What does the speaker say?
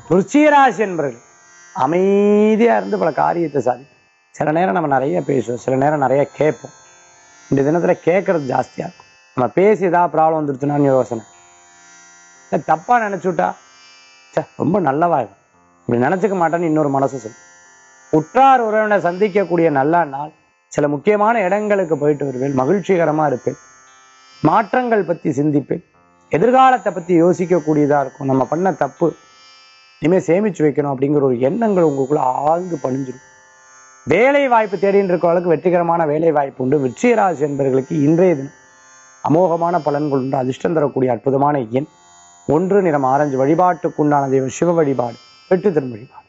ருச்சிகராசி என்பவர்கள் அமைதியா இருந்து பல காரியத்தை சாதிக்கும் சில நேரம் நம்ம நிறைய பேசுவோம் சில நேரம் நிறைய கேட்போம் இந்த தினத்துல கேட்கறது ஜாஸ்தியா இருக்கும் நம்ம பேசி ஏதாவது ப்ராப்ளம் வந்துருச்சுன்னா யோசனை இல்ல தப்பா நினைச்சுட்டா ச்சே ரொம்ப நல்லவா இவன். இப்படி நினைச்சுக்க மாட்டேன்னு இன்னொரு மனசு சொல்லு உற்றார் உறவினை சந்திக்கக்கூடிய நல்ல நாள் சில முக்கியமான இடங்களுக்கு போயிட்டு வருவேன் மகிழ்ச்சிகரமா இருப்பேன் மாற்றங்கள் பத்தி சிந்திப்பேன் எதிர்காலத்தை பத்தி யோசிக்கக்கூடியதா இருக்கும் நம்ம பண்ண தப்பு இனிமே சேமிச்சு வைக்கணும் அப்படிங்கிற ஒரு எண்ணங்கள் உங்களுக்குள்ள ஆழ்ந்து பணிஞ்சிடும் வேலை வாய்ப்பு தேடின்னு இருக்கவங்களுக்கு வெற்றிகரமான வேலை வாய்ப்பு உண்டு விருச்சிகராசி என்பவர்களுக்கு இன்றைய தினம் அமோகமான பலன்கள் உண்டு அதிர்ஷ்டம் தரக்கூடிய அற்புதமான எண் ஒன்று நிறம் ஆரஞ்சு வழிபாட்டுக்குண்டான தெய்வம் சிவ வழிபாடு வெற்றி தரும் வழிபாடு